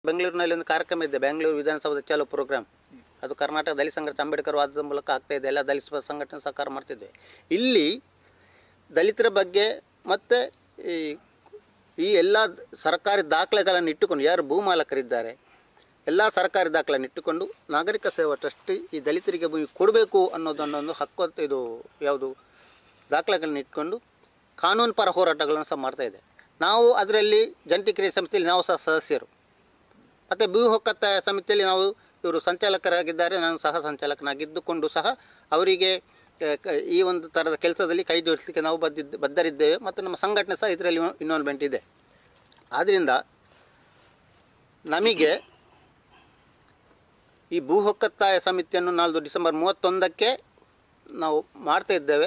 ಬೆಂಗಳೂರಿನಲ್ಲಿ ಒಂದು ಕಾರ್ಯಕ್ರಮ ಇದೆ ಬೆಂಗಳೂರು ವಿಧಾನಸೌಧ ಚಾಲೋ ಪ್ರೋಗ್ರಾಮ್ ಅದು ಕರ್ನಾಟಕ ದಲಿತ ಸಂಘಟನೆ ಅಂಬೇಡ್ಕರ್ ವಾದದ ಮೂಲಕ ಆಗ್ತಾ ಇದೆ ಎಲ್ಲ ದಲಿತ ಸಂಘಟನೆ ಸಹಕಾರ ಮಾಡ್ತಿದ್ವಿ ಇಲ್ಲಿ ದಲಿತರ ಬಗ್ಗೆ ಮತ್ತು ಈ ಈ ಎಲ್ಲ ಸರ್ಕಾರಿ ದಾಖಲೆಗಳನ್ನು ಇಟ್ಟುಕೊಂಡು ಯಾರು ಭೂಮಾಲಕರಿದ್ದಾರೆ ಎಲ್ಲ ಸರ್ಕಾರಿ ದಾಖಲೆಯನ್ನು ಇಟ್ಟುಕೊಂಡು ನಾಗರಿಕ ಸೇವಾ ಟ್ರಸ್ಟ್ ಈ ದಲಿತರಿಗೆ ಭೂಮಿ ಕೊಡಬೇಕು ಅನ್ನೋದನ್ನೊಂದು ಹಕ್ಕು ಇದು ಯಾವುದು ದಾಖಲೆಗಳನ್ನ ಇಟ್ಕೊಂಡು ಕಾನೂನು ಪರ ಹೋರಾಟಗಳನ್ನು ಸಹ ಮಾಡ್ತಾ ಇದೆ ನಾವು ಅದರಲ್ಲಿ ಜಂಟಿ ಕ್ರಿಯೆ ಸಮಿತಿಯಲ್ಲಿ ನಾವು ಸಹ ಸದಸ್ಯರು ಮತ್ತು ಭೂ ಹೊಕ್ಕತ್ತಾಯ ಸಮಿತಿಯಲ್ಲಿ ನಾವು ಇವರು ಸಂಚಾಲಕರಾಗಿದ್ದಾರೆ ನಾನು ಸಹ ಸಂಚಾಲಕನಾಗಿದ್ದುಕೊಂಡು ಸಹ ಅವರಿಗೆ ಆ, ಕ- ಈ ಒಂದು ಥರದ ಕೆಲಸದಲ್ಲಿ ಕೈ ಜೋಡಿಸಲಿಕ್ಕೆ ನಾವು ಬದ್ದಿದ್ದ ಬದ್ಧರಿದ್ದೇವೆ ಮತ್ತು ನಮ್ಮ ಸಂಘಟನೆ ಸಹ ಇದರಲ್ಲಿ ಇನ್ವಾಲ್ವ್ಮೆಂಟ್ ಇದೆ ಆದ್ದರಿಂದ ನಮಗೆ ಈ ಭೂ ಹೊಕ್ಕತ್ತಾಯ ಸಮಿತಿಯನ್ನು ನಾಳ್ದು ಡಿಸೆಂಬರ್ ಮೂವತ್ತೊಂದಕ್ಕೆ ನಾವು ಮಾಡ್ತಾ ಇದ್ದೇವೆ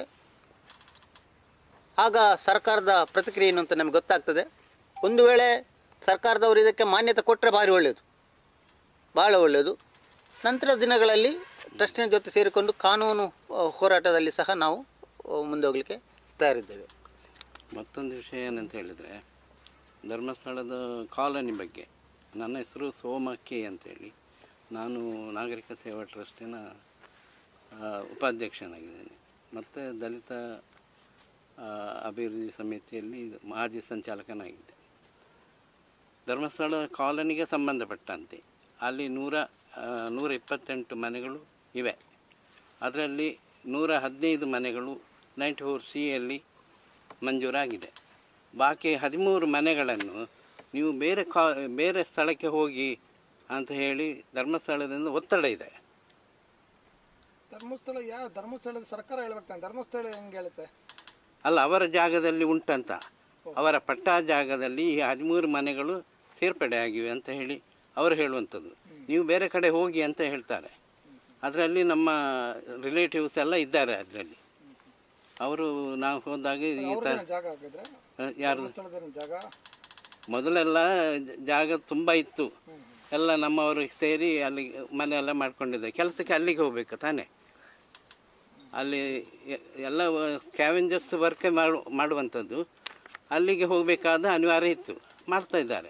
ಆಗ ಸರ್ಕಾರದ ಪ್ರತಿಕ್ರಿಯೆ ಏನು ಅಂತ ನಮಗೆ ಗೊತ್ತಾಗ್ತದೆ ಒಂದು ವೇಳೆ ಸರ್ಕಾರದವರು ಇದಕ್ಕೆ ಮಾನ್ಯತೆ ಕೊಟ್ಟರೆ ಭಾರಿ ಒಳ್ಳೆಯದು ಭಾಳ ಒಳ್ಳೆಯದು ನಂತರ ದಿನಗಳಲ್ಲಿ ಟ್ರಸ್ಟಿನ ಜೊತೆ ಸೇರಿಕೊಂಡು ಕಾನೂನು ಆ, ಹೋರಾಟದಲ್ಲಿ ಸಹ ನಾವು ಆ, ಮುಂದೆ ಹೋಗಲಿಕ್ಕೆ ತಯಾರಿದ್ದೇವೆ ಮತ್ತೊಂದು ವಿಷಯ ಏನಂತ ಹೇಳಿದರೆ ಧರ್ಮಸ್ಥಳದ ಕಾಲನಿ ಬಗ್ಗೆ ನನ್ನ ಹೆಸರು ಸೋಮಕ್ಕಿ ಅಂತೇಳಿ ನಾನು ನಾಗರಿಕ ಸೇವಾ ಟ್ರಸ್ಟಿನ ಆ, ಉಪಾಧ್ಯಕ್ಷನಾಗಿದ್ದೇನೆ ಮತ್ತು ದಲಿತ ಆ, ಅಭಿವೃದ್ಧಿ ಸಮಿತಿಯಲ್ಲಿ ಮಾಜಿ ಸಂಚಾಲಕನಾಗಿದ್ದೆ ಧರ್ಮಸ್ಥಳ ಕಾಲನಿಗೆ ಸಂಬಂಧಪಟ್ಟಂತೆ ಅಲ್ಲಿ ನೂರ ಆ, ನೂರ ಇಪ್ಪತ್ತೆಂಟು ಮನೆಗಳು ಇವೆ ಅದರಲ್ಲಿ ನೂರ ಹದಿನೈದು ಮನೆಗಳು ನೈಂಟಿ ಫೋರ್ ಸಿಯಲ್ಲಿ ಮಂಜೂರಾಗಿದೆ ಬಾಕಿ ಹದಿಮೂರು ಮನೆಗಳನ್ನು ನೀವು ಬೇರೆ ಕಾ ಬೇರೆ ಸ್ಥಳಕ್ಕೆ ಹೋಗಿ ಅಂತ ಹೇಳಿ ಧರ್ಮಸ್ಥಳದಿಂದ ಒತ್ತಡ ಇದೆ ಧರ್ಮಸ್ಥಳ ಯಾವ ಧರ್ಮಸ್ಥಳದ ಸರ್ಕಾರ ಹೇಳ್ಬೇಕು ತಾನೆ ಧರ್ಮಸ್ಥಳ ಹೆಂಗೆ ಹೇಳುತ್ತೆ ಅಲ್ಲ ಅವರ ಜಾಗದಲ್ಲಿ ಉಂಟಂತ ಅವರ ಪಟ್ಟಾ ಜಾಗದಲ್ಲಿ ಈ ಹದಿಮೂರು ಮನೆಗಳು ಸೇರ್ಪಡೆ ಆಗಿವೆ ಅಂತ ಹೇಳಿ ಅವರು ಹೇಳುವಂಥದ್ದು ನೀವು ಬೇರೆ ಕಡೆ ಹೋಗಿ ಅಂತ ಹೇಳ್ತಾರೆ ಅದರಲ್ಲಿ ನಮ್ಮ ರಿಲೇಟಿವ್ಸ್ ಎಲ್ಲ ಇದ್ದಾರೆ ಅದರಲ್ಲಿ ಅವರು ನಾವು ಹೋದಾಗ ಈ ಥರ ಅವ್ರದ್ದೇನ ಜಾಗ ಹಾಕಿದ್ರೆ ಯಾರು ಧರ್ಮಸ್ಥಳದ ಜಾಗ ಮೊದಲೆಲ್ಲ ಜ- ಜಾಗ ತುಂಬ ಇತ್ತು ಎಲ್ಲ ನಮ್ಮವರು ಸೇರಿ ಅಲ್ಲಿ ಮನೆ ಎಲ್ಲ ಮಾಡ್ಕೊಂಡಿದ್ದಾರೆ ಕೆಲಸಕ್ಕೆ ಅಲ್ಲಿಗೆ ಹೋಗ್ಬೇಕು ತಾನೇ ಅಲ್ಲಿ ಎ- ಎಲ್ಲ ಸ್ಕ್ಯಾವೆಂಜರ್ಸ್ ವರ್ಕ್ ಮಾಡು ಮಾಡುವಂಥದ್ದು ಅಲ್ಲಿಗೆ ಹೋಗಬೇಕಾದ ಅನಿವಾರ್ಯ ಇತ್ತು ಮಾಡ್ತಾ ಇದ್ದಾರೆ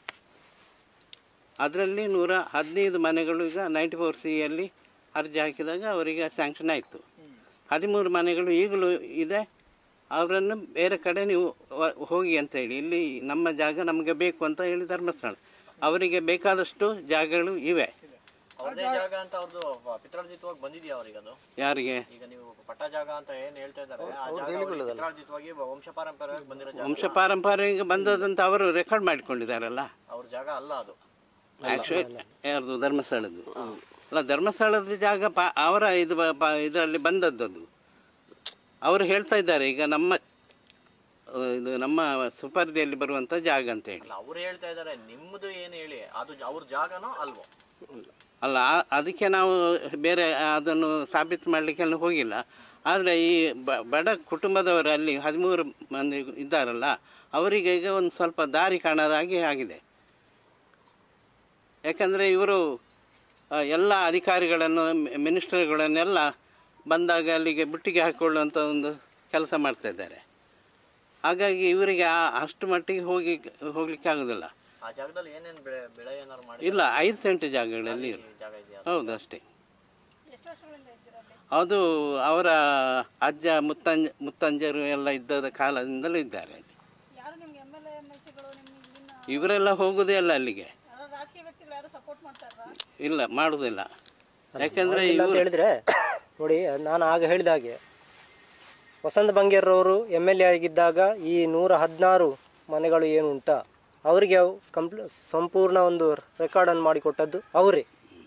ಅದರಲ್ಲಿ ನೂರ ಹದಿನೈದು ಮನೆಗಳು ಈಗ ನೈಂಟಿ ಫೋರ್ ಸಿಯಲ್ಲಿ ಅರ್ಜಿ ಹಾಕಿದಾಗ ಅವರಿಗೆ ಸ್ಯಾಂಕ್ಷನ್ ಆಯಿತು ಹದಿಮೂರು ಮನೆಗಳು ಈಗಲೂ ಇದೆ ಅವರನ್ನು ಬೇರೆ ಕಡೆ ನೀವು ವ- ಹೋಗಿ ಅಂತ ಹೇಳಿ ಇಲ್ಲಿ ನಮ್ಮ ಜಾಗ ನಮಗೆ ಬೇಕು ಅಂತ ಹೇಳಿ ಧರ್ಮಸ್ಥಳ ಅವರಿಗೆ ಬೇಕಾದಷ್ಟು ಜಾಗಗಳು ಇವೆ ಅವ್ರದೇ ಜಾಗ ಅಂತ ಅವ್ರದ್ದು ಪಿತ್ರಾರ್ಜಿತವಾಗಿ ಬಂದಿದ್ಯಾ ಅವ್ರಿಗೆ ಅದು ಯಾರಿಗೆ ಈಗ ನೀವು ಪಟ್ಟ ಜಾಗ ಅಂತ ಏನ್ ಹೇಳ್ತಾ ಇದ್ದಾರೆ ಆ ಜಾಗ ಅವ್ರಿಗೆ ಪಿತ್ರಾರ್ಜಿತವಾಗಿ ವಂಶ ಪಾರಂಪರ್ಯವಾಗಿ ಬಂದಿರೋ ಜಾಗ ವಂಶ ಪಾರಂಪರ್ಯ ಬಂದದಂತ ಅವರು ರೆಕಾರ್ಡ್ ಮಾಡಿಕೊಂಡಿದ್ದಾರಲ್ಲ ಅವ್ರ ಜಾಗ ಅಲ್ಲ ಅದು ಆ್ಯಕ್ಚುಲಿ ಯಾರ್ದು ಧರ್ಮಸ್ಥಳದ್ದು ಅಲ್ಲ ಧರ್ಮಸ್ಥಳದ ಜಾಗ ಪಾ ಅವರ ಇದು ಬ- ಪ- ಇದರಲ್ಲಿ ಬಂದದ್ದು ಅದು ಅವರು ಹೇಳ್ತಾ ಇದ್ದಾರೆ ಈಗ ನಮ್ಮ ಆ, ಇದು ನಮ್ಮ ಸುಪರ್ದಿಯಲ್ಲಿ ಬರುವಂಥ ಜಾಗ ಅಂತ ಹೇಳಿ ಅಲ್ಲ ಅವ್ರು ಹೇಳ್ತಾ ಇದ್ದಾರೆ ನಿಮ್ಮದು ಏನು ಹೇಳಿ ಅದು ಜ- ಅವ್ರ ಜಾಗನೋ ಅಲ್ವೋ ಅಲ್ಲ ಆ- ಅದಕ್ಕೆ ನಾವು ಬೇರೆ ಅದನ್ನು ಸಾಬೀತು ಮಾಡಲಿಕ್ಕೆಲ್ಲ ಹೋಗಿಲ್ಲ ಆದರೆ ಈ ಬ- ಬಡ ಕುಟುಂಬದವರು ಅಲ್ಲಿ ಹದಿಮೂರು ಮಂದಿ ಇದ್ದಾರಲ್ಲ ಅವರಿಗೆ ಈಗ ಒಂದು ಸ್ವಲ್ಪ ದಾರಿ ಕಾಣದ ಹಾಗೆ ಆಗಿದೆ ಯಾಕಂದರೆ ಇವರು ಆ, ಎಲ್ಲ ಅಧಿಕಾರಿಗಳನ್ನು ಮಿ- ಮಿನಿಸ್ಟರ್ಗಳನ್ನೆಲ್ಲ ಬಂದಾಗ ಅಲ್ಲಿಗೆ ಬುಟ್ಟಿಗೆ ಹಾಕಿಕೊಳ್ಳುವಂಥ ಒಂದು ಕೆಲಸ ಮಾಡ್ತಾ ಇದ್ದಾರೆ ಹಾಗಾಗಿ ಇವರಿಗೆ ಆ- ಅಷ್ಟು ಮಟ್ಟಿಗೆ ಹೋಗಿ ಹೋಗಲಿಕ್ಕೆ ಆಗೋದಿಲ್ಲ ಆ ಜಾಗದಲ್ಲಿ ಏನೇನ್ ಬೆಳೆ ಬೆಳೆ ಏನಾದ್ರು ಮಾಡಿ ಇಲ್ಲ ಐದು ಸೆಂಟ್ ಜಾಗಗಳಲ್ಲಿ ಇರು ಜಾಗ ಇದೆಯಾ ಹೌದು ಅಷ್ಟೇ ಅದು ಅವರ ಅಜ್ಜ ಮುತ್ತಂಜ ಮುತ್ತಂಜರು ಎಲ್ಲ ಇದ್ದದ ಕಾಲದಿಂದಲೂ ಇದ್ದಾರೆ ಅಲ್ಲಿ ಯಾರು ನಿಮ್ಗೆ M L A M L ಸಿಗಳು ನಿಮ್ಗೆ ಇಲ್ಲಿನ ಇವರೆಲ್ಲ ಹೋಗುದೇ ಅಲ್ಲ ಅಲ್ಲಿಗೆ ಯಾರು ರಾಜಕೀಯ ವ್ಯಕ್ತಿಗಳು ಯಾರು ಸಪೋರ್ಟ್ ಮಾಡ್ತಾರಾ ಇಲ್ಲ ಮಾಡುವುದಿಲ್ಲ ಯಾಕಂದರೆ ಇಲ್ಲ ಅಂತ ಹೇಳಿದ್ರೆ ನೋಡಿ ನಾನು ಆಗ ಹೇಳಿದ ಹಾಗೆ ವಸಂತ ಬಂಗೇರ್ರವರು ಎಮ್ ಎಲ್ ಎ ಆಗಿದ್ದಾಗ ಈ ನೂರ ಹದಿನಾರು ಮನೆಗಳು ಏನು ಉಂಟ ಅವರಿಗೆ ಅವು ಕಂಪ್ಲೀ ಸಂಪೂರ್ಣ ಒಂದು ರೆಕಾರ್ಡನ್ನು ಮಾಡಿಕೊಟ್ಟದ್ದು ಅವರೇ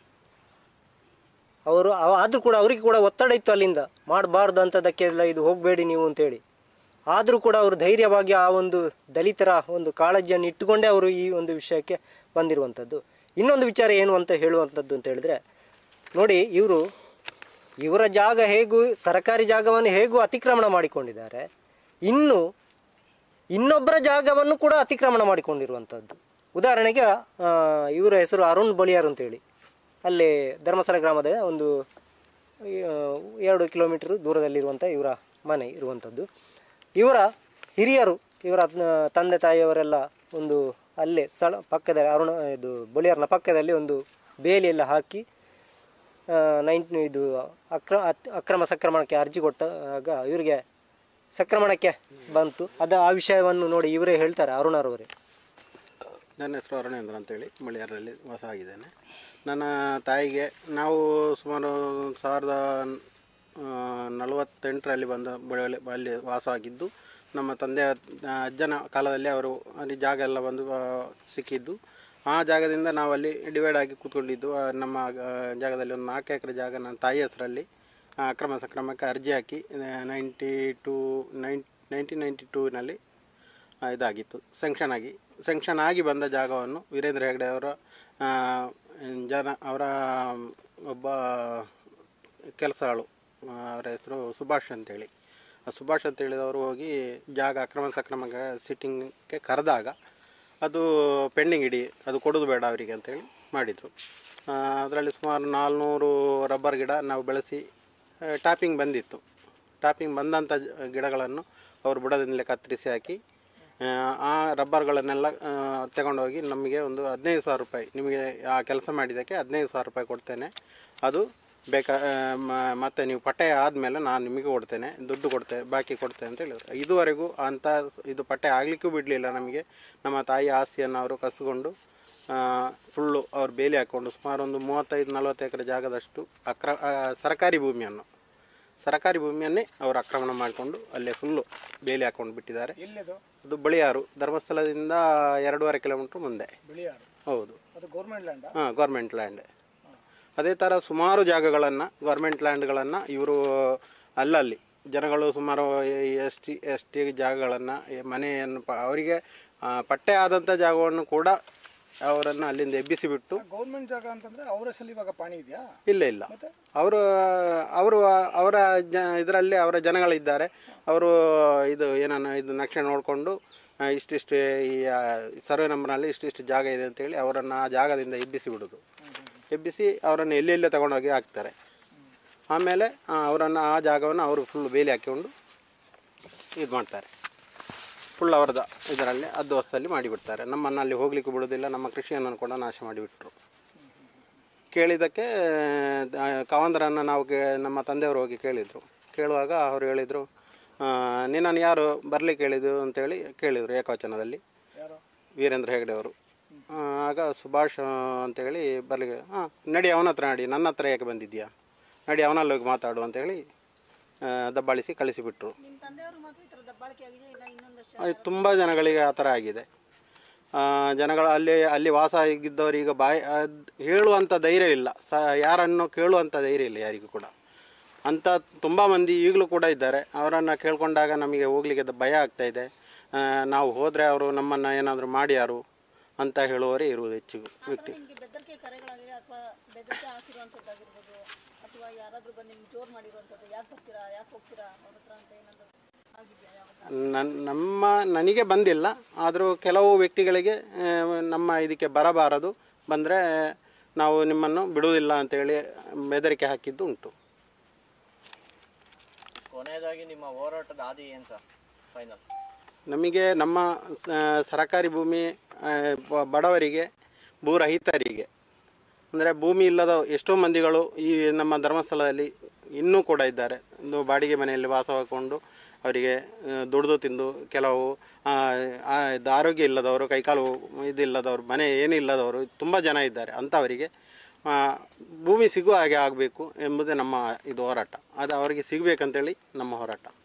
ಅವರು ಆದರೂ ಕೂಡ ಅವರಿಗೆ ಕೂಡ ಒತ್ತಡ ಇತ್ತು ಅಲ್ಲಿಂದ ಮಾಡಬಾರ್ದು ಅಂಥದ್ದಕ್ಕೆಲ್ಲ ಇದು ಹೋಗಬೇಡಿ ನೀವು ಅಂತೇಳಿ ಆದರೂ ಕೂಡ ಅವರು ಧೈರ್ಯವಾಗಿ ಆ ಒಂದು ದಲಿತರ ಒಂದು ಕಾಳಜಿಯನ್ನು ಇಟ್ಟುಕೊಂಡೇ ಅವರು ಈ ಒಂದು ವಿಷಯಕ್ಕೆ ಬಂದಿರುವಂಥದ್ದು ಇನ್ನೊಂದು ವಿಚಾರ ಏನು ಅಂತ ಹೇಳುವಂಥದ್ದು ಅಂತ ಹೇಳಿದ್ರೆ ನೋಡಿ ಇವರು ಇವರ ಜಾಗ ಹೇಗೂ ಸರ್ಕಾರಿ ಜಾಗವನ್ನು ಹೇಗೂ ಅತಿಕ್ರಮಣ ಮಾಡಿಕೊಂಡಿದ್ದಾರೆ ಇನ್ನು ಇನ್ನೊಬ್ಬರ ಜಾಗವನ್ನು ಕೂಡ ಅತಿಕ್ರಮಣ ಮಾಡಿಕೊಂಡಿರುವಂಥದ್ದು ಉದಾಹರಣೆಗೆ ಆ, ಇವರ ಹೆಸರು ಅರುಣ್ ಬಳಿಯಾರ್ ಅಂತೇಳಿ ಅಲ್ಲಿ ಧರ್ಮಸ್ಥಳ ಗ್ರಾಮದ ಒಂದು ಆ, ಎರಡು ಕಿಲೋಮೀಟರ್ ದೂರದಲ್ಲಿರುವಂಥ ಇವರ ಮನೆ ಇರುವಂಥದ್ದು ಇವರ ಹಿರಿಯರು ಇವರ ಆ, ತಂದೆ ತಾಯಿಯವರೆಲ್ಲ ಒಂದು ಅಲ್ಲೇ ಸ್ಥಳ ಪಕ್ಕದಲ್ಲಿ ಅರುಣ ಇದು ಬೊಳಿಯರ್ನ ಪಕ್ಕದಲ್ಲಿ ಒಂದು ಬೇಲಿ ಎಲ್ಲ ಹಾಕಿ ನೈನ್ ಇದು ಅಕ್ರ ಅತ್- ಅಕ್ರಮ ಸಕ್ರಮಣಕ್ಕೆ ಅರ್ಜಿ ಕೊಟ್ಟಾಗ ಇವರಿಗೆ ಸಕ್ರಮಣಕ್ಕೆ ಬಂತು ಅದು ಆ ವಿಷಯವನ್ನು ನೋಡಿ ಇವರೇ ಹೇಳ್ತಾರೆ ಅರುಣರವರೇ ನನ್ನ ಹೆಸರು ಅರುಣೇಂದ್ರ ಅಂತೇಳಿ ಮಳಿಯಾರಲ್ಲಿ ವಾಸ ಆಗಿದ್ದೇನೆ ನನ್ನ ತಾಯಿಗೆ ನಾವು ಸುಮಾರು ಸಾವಿರದ ಆ, ನಲವತ್ತೆಂಟರಲ್ಲಿ ಬಂದ ಬಳಿ ಅಲ್ಲಿ ವಾಸವಾಗಿದ್ದು ನಮ್ಮ ತಂದೆಯ ಆ, ಅಜ್ಜನ ಕಾಲದಲ್ಲಿ ಅವರು ಅಲ್ಲಿ ಜಾಗ ಎಲ್ಲ ಬಂದು ಆ, ಸಿಕ್ಕಿದ್ದು ಆ ಜಾಗದಿಂದ ನಾವಲ್ಲಿ ಡಿವೈಡ್ ಆಗಿ ಕೂತ್ಕೊಂಡಿದ್ದು ಆ, ನಮ್ಮ ಆ, ಜಾಗದಲ್ಲಿ ಒಂದು ನಾಲ್ಕು ಎಕರೆ ಜಾಗ ನನ್ನ ತಾಯಿ ಹೆಸರಲ್ಲಿ ಆ, ಅಕ್ರಮ ಸಕ್ರಮಕ್ಕೆ ಅರ್ಜಿ ಹಾಕಿ ninety two nine nineteen ninety ಟೂನಲ್ಲಿ ಆ, ಇದಾಗಿತ್ತು ಸ್ಯಾಂಕ್ಷನ್ ಆಗಿ ಸ್ಯಾಂಕ್ಷನ್ ಆಗಿ ಬಂದ ಜಾಗವನ್ನು ವೀರೇಂದ್ರ ಹೆಗ್ಡೆ ಅವರ ಆ, ಜನ ಅವರ ಒಬ್ಬ ಕೆಲಸಗಳು ಅವರ ಹೆಸರು ಸುಭಾಷ್ ಅಂತೇಳಿ ಆ ಸುಭಾಷ್ ಅಂತ ಹೇಳಿದವರು ಹೋಗಿ ಜಾಗ ಅಕ್ರಮ ಸಕ್ರಮಕ್ಕೆ ಸಿಟ್ಟಿಂಗ್ಗೆ ಕರೆದಾಗ ಅದು ಪೆಂಡಿಂಗ್ ಇಡಿ ಅದು ಕೊಡೋದು ಬೇಡ ಅವರಿಗೆ ಅಂತೇಳಿ ಮಾಡಿದರು ಅದರಲ್ಲಿ ಸುಮಾರು ನಾಲ್ನೂರು ರಬ್ಬರ್ ಗಿಡ ನಾವು ಬೆಳೆಸಿ ಟಾಪಿಂಗ್ ಬಂದಿತ್ತು ಟಾಪಿಂಗ್ ಬಂದಂಥ ಜ- ಗಿಡಗಳನ್ನು ಅವರು ಬುಡದಿಂದಲೇ ಕತ್ತರಿಸಿ ಹಾಕಿ ಆ, ಆ ರಬ್ಬರ್ಗಳನ್ನೆಲ್ಲ ಆ, ತಗೊಂಡೋಗಿ ನಮಗೆ ಒಂದು ಹದಿನೈದು ಸಾವಿರ ರೂಪಾಯಿ ನಿಮಗೆ ಆ ಕೆಲಸ ಮಾಡಿದ್ದಕ್ಕೆ ಹದಿನೈದು ಸಾವಿರ ರೂಪಾಯಿ ಕೊಡ್ತೇನೆ ಅದು ಬೇಕಾ ಆ, ಮ- ಮತ್ತೆ ನೀವು ಪಟ್ಟೆ ಆದಮೇಲೆ ನಾನು ನಿಮಗೆ ಕೊಡ್ತೇನೆ ದುಡ್ಡು ಕೊಡ್ತೇನೆ ಬಾಕಿ ಕೊಡ್ತೇನೆ ಅಂತ ಹೇಳಿದ್ರು ಇದುವರೆಗೂ ಅಂಥ ಇದು ಪಟ್ಟೆ ಆಗಲಿಕ್ಕೂ ಬಿಡಲಿಲ್ಲ ನಮಗೆ ನಮ್ಮ ತಾಯಿ ಆಸ್ತಿಯನ್ನು ಅವರು ಕಸ್ಕೊಂಡು ಫುಲ್ಲು ಅವ್ರು ಬೇಲಿ ಹಾಕ್ಕೊಂಡು ಸುಮಾರು ಒಂದು ಮೂವತ್ತೈದು ನಲವತ್ತು ಎಕರೆ ಜಾಗದಷ್ಟು ಅಕ್ರ ಆ, ಸರ್ಕಾರಿ ಭೂಮಿಯನ್ನು ಸರ್ಕಾರಿ ಭೂಮಿಯನ್ನೇ ಅವರು ಆಕ್ರಮಣ ಮಾಡಿಕೊಂಡು ಅಲ್ಲೇ ಫುಲ್ಲು ಬೇಲಿ ಹಾಕ್ಕೊಂಡು ಬಿಟ್ಟಿದ್ದಾರೆ ಎಲ್ಲಿದು ಅದು ಬಳಿಯಾರು ಧರ್ಮಸ್ಥಳದಿಂದ ಎರಡೂವರೆ ಕಿಲೋಮೀಟ್ರ್ ಮುಂದೆ ಬಿಳಿಯಾರು ಹೌದು ಅದು ಗೌರ್ಮೆಂಟ್ ಲ್ಯಾಂಡ್ ಹಾಂ ಗೌರ್ಮೆಂಟ್ ಲ್ಯಾಂಡ್ ಅದೇ ಥರ ಸುಮಾರು ಜಾಗಗಳನ್ನು ಗೌರ್ಮೆಂಟ್ ಲ್ಯಾಂಡ್ಗಳನ್ನು ಇವರು ಅಲ್ಲಲ್ಲಿ ಜನಗಳು ಸುಮಾರು ಎಸ್ ಟಿ ಎಸ್ ಟಿ ಜಾಗಗಳನ್ನು ಮನೆಯನ್ನು ಪ ಅವರಿಗೆ ಆ, ಪಟ್ಟೆ ಆದಂಥ ಜಾಗವನ್ನು ಕೂಡ ಅವರನ್ನು ಅಲ್ಲಿಂದ ಎಬ್ಬಿಸಿಬಿಟ್ಟು ಗೌರ್ಮೆಂಟ್ ಜಾಗ ಅಂತಂದ್ರೆ ಅವ್ರ ಹೆಸರಲ್ಲಿ ಇವಾಗ ಪಾಣಿ ಇದೆಯಾ ಇಲ್ಲ ಇಲ್ಲ ಅವರು ಅವರು ಅವರ ಜ ಇದರಲ್ಲಿ ಅವರ ಜನಗಳಿದ್ದಾರೆ ಅವರು ಇದು ಏನನ್ನ ಇದು ನಕ್ಷೆ ನೋಡಿಕೊಂಡು ಇಷ್ಟಿಷ್ಟು ಈ ಆ, ಸರ್ವೆ ನಂಬರ್ನಲ್ಲಿ ಇಷ್ಟಿಷ್ಟು ಜಾಗ ಇದೆ ಅಂತೇಳಿ ಅವರನ್ನು ಆ ಜಾಗದಿಂದ ಎಬ್ಬಿಸಿ ಬಿಡೋದು ಎಬ್ಬಿಸಿ ಅವರನ್ನು ಎಲ್ಲೆಲ್ಲೇ ತಗೊಂಡೋಗಿ ಹಾಕ್ತಾರೆ ಆಮೇಲೆ ಅವರನ್ನು ಆ ಜಾಗವನ್ನು ಅವರು ಫುಲ್ ಬೇಲಿ ಹಾಕಿಕೊಂಡು ಇದು ಮಾಡ್ತಾರೆ ಫುಲ್ ಅವರದ ಇದರಲ್ಲಿ ಅಧ್ವಸ್ತಲ್ಲಿ ಮಾಡಿಬಿಡ್ತಾರೆ ನಮ್ಮನ್ನು ಅಲ್ಲಿ ಹೋಗ್ಲಿಕ್ಕೆ ಬಿಡೋದಿಲ್ಲ ನಮ್ಮ ಕೃಷಿಯನ್ನು ಕೂಡ ನಾಶ ಮಾಡಿಬಿಟ್ರು ಕೇಳಿದ್ದಕ್ಕೆ ಆ, ಕವಂದರನ್ನು ನಾವು ಕೇ ನಮ್ಮ ತಂದೆಯವರು ಹೋಗಿ ಕೇಳಿದರು ಕೇಳುವಾಗ ಅವರು ಹೇಳಿದರು ನಿನ್ನನ್ನು ಯಾರು ಬರಲಿಕ್ಕೆ ಹೇಳಿದ್ದು ಅಂತೇಳಿ ಕೇಳಿದರು ಏಕವಚನದಲ್ಲಿ ಯಾರು ವೀರೇಂದ್ರ ಹೆಗ್ಡೆ ಅವರು ಆ, ಆಗ ಸುಭಾಷ್ ಆ, ಅಂತೇಳಿ ಬರ್ಲಿಕ್ಕೆ ಹಾಂ ನಡಿ ಅವನ ಹತ್ರ ನಡಿ ನನ್ನ ಹತ್ರ ಯಾಕೆ ಬಂದಿದ್ಯಾ ನಡಿ ಅವನಲ್ಲಿ ಹೋಗಿ ಮಾತಾಡು ಅಂತೇಳಿ ಆ, ದಬ್ಬಾಳಿಸಿ ಕಳಿಸಿಬಿಟ್ರು ನಿಮ್ಮ ತಂದೆಯವರು ಮಾತ್ರ ಈ ಥರ ದಬ್ಬಾಳಿಕೆ ಆಗಿದೆ ಇಲ್ಲ ಇನ್ನೊಂದಷ್ಟು ಅದು ತುಂಬ ಜನಗಳಿಗೆ ಆ ಥರ ಆಗಿದೆ ಆ, ಜನಗಳು ಅಲ್ಲಿ ಅಲ್ಲಿ ವಾಸ ಆಗಿದ್ದವರು ಈಗ ಬಾಯಿ ಅದ್ ಹೇಳುವಂಥ ಧೈರ್ಯ ಇಲ್ಲ ಸ ಯಾರನ್ನು ಕೇಳುವಂಥ ಧೈರ್ಯ ಇಲ್ಲ ಯಾರಿಗೂ ಕೂಡ ಅಂಥ ತುಂಬ ಮಂದಿ ಈಗಲೂ ಕೂಡ ಇದ್ದಾರೆ ಅವರನ್ನು ಕೇಳ್ಕೊಂಡಾಗ ನಮಗೆ ಹೋಗ್ಲಿಕ್ಕೆ ದ- ಭಯ ಆಗ್ತಾ ಇದೆ ಆ, ನಾವು ಹೋದರೆ ಅವರು ನಮ್ಮನ್ನು ಏನಾದರೂ ಮಾಡ್ಯಾರು ಅಂತ ಹೇಳುವವರೇ ಇರುವುದು ಹೆಚ್ಚು ವ್ಯಕ್ತಿ ನಿಮಗೆ ಬೆದರಿಕೆ ಕರೆಗಳಾಗಿದೆ ಅಥವಾ ಬೆದರಿಕೆ ಹಾಕಿರುವಂಥದ್ದಾಗಿರ್ಬೋದು ಅಥವಾ ಯಾರಾದರೂ ಬಂದು ನಿಮ್ಗೆ ಜೋರು ಮಾಡಿರುವಂಥದ್ದು ಯಾಕೆ ಬರ್ತೀರಾ ಯಾಕೆ ಹೋಗ್ತೀರಾ ಅವ್ರ ಹತ್ರ ಅಂತ ಏನಾದರೂ ಆಗಿದೆಯಾ ಯಾವಾಗ ನನ್ನ ನಮ್ಮ ನನಗೆ ಬಂದಿಲ್ಲ ಆದರೂ ಕೆಲವು ವ್ಯಕ್ತಿಗಳಿಗೆ ಆ, ನಮ್ಮ ಇದಕ್ಕೆ ಬರಬಾರದು ಬಂದರೆ ನಾವು ನಿಮ್ಮನ್ನು ಬಿಡುವುದಿಲ್ಲ ಅಂತೇಳಿ ಬೆದರಿಕೆ ಹಾಕಿದ್ದು ಉಂಟು ಕೊನೆಯದಾಗಿ ನಿಮ್ಮ ಹೋರಾಟದ ಹಾದಿ ಏನು ಸರ್ ಫೈನಲ್ ನಮಗೆ ನಮ್ಮ ಸ- ಸರಕಾರಿ ಭೂಮಿ ಆ, ಬ- ಬಡವರಿಗೆ ಭೂರಹಿತರಿಗೆ ಅಂದರೆ ಭೂಮಿ ಇಲ್ಲದ ಎಷ್ಟೋ ಮಂದಿಗಳು ಈ ನಮ್ಮ ಧರ್ಮಸ್ಥಳದಲ್ಲಿ ಇನ್ನೂ ಕೂಡ ಇದ್ದಾರೆ ಒಂದು ಬಾಡಿಗೆ ಮನೆಯಲ್ಲಿ ವಾಸವಾಗಿಕೊಂಡು ಅವರಿಗೆ ಆ, ದುಡಿದು ತಿಂದು ಕೆಲವು ಆ, ಆ, ಇದು ಆರೋಗ್ಯ ಇಲ್ಲದವರು ಕೈಕಾಲು ಇದಿಲ್ಲದವರು ಮನೆ ಏನಿಲ್ಲದವರು ತುಂಬ ಜನ ಇದ್ದಾರೆ ಅಂಥವರಿಗೆ ಆ, ಭೂಮಿ ಸಿಗುವ ಹಾಗೆ ಆಗಬೇಕು ಎಂಬುದೇ ನಮ್ಮ ಇದು ಹೋರಾಟ ಅದು ಅವರಿಗೆ ಸಿಗಬೇಕಂತೇಳಿ ನಮ್ಮ ಹೋರಾಟ